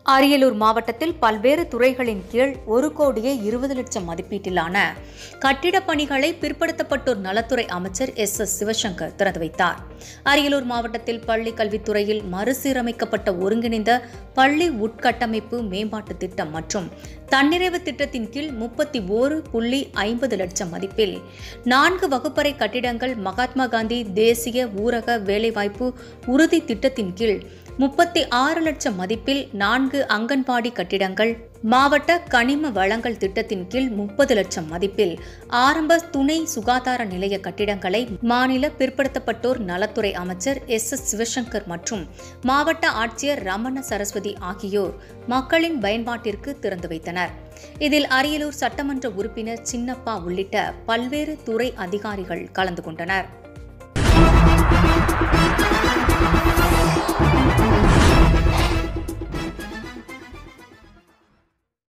அரியலூர் மாவட்டத்தில் பல்வேறு துறைகளின் கீழ் ஒரு கோடியே இருபது லட்சம் மதிப்பீட்டிலான கட்டிடப் பணிகளை பிற்படுத்தப்பட்டோர் நலத்துறை அமைச்சர் எஸ் எஸ் சிவசங்கர் திறந்து வைத்தார் அரியலூர் மாவட்டத்தில் பள்ளி கல்வித்துறையில் மறுசீரமைக்கப்பட்ட ஒருங்கிணைந்த பள்ளி உட்கட்டமைப்பு மேம்பாட்டு திட்டம் மற்றும் தன்னிறைவு திட்டத்தின் கீழ் முப்பத்தி ஓரு புள்ளி ஐம்பது லட்சம் மதிப்பில் நான்கு வகுப்பறை கட்டிடங்கள் மகாத்மா காந்தி தேசிய ஊரக வேலைவாய்ப்பு உறுதி திட்டத்தின் கீழ் முப்பத்தி ஆறு லட்சம் மதிப்பில் நான்கு அங்கன்வாடி கட்டிடங்கள் மாவட்ட கனிம வளங்கள் திட்டத்தின் கீழ் முப்பது லட்சம் மதிப்பில் ஆரம்ப துணை சுகாதார நிலைய கட்டிடங்களை மாநில பிற்படுத்தப்பட்டோர் நலத்துறை அமைச்சர் எஸ் எஸ் சிவசங்கர் மற்றும் மாவட்ட ஆட்சியர் ரமண சரஸ்வதி ஆகியோர் மக்களின் பயன்பாட்டிற்கு திறந்து வைத்தனர் இதில் அரியலூர் சட்டமன்ற உறுப்பினர் சின்னப்பா உள்ளிட்ட பல்வேறு துறை அதிகாரிகள் கலந்து கொண்டனர்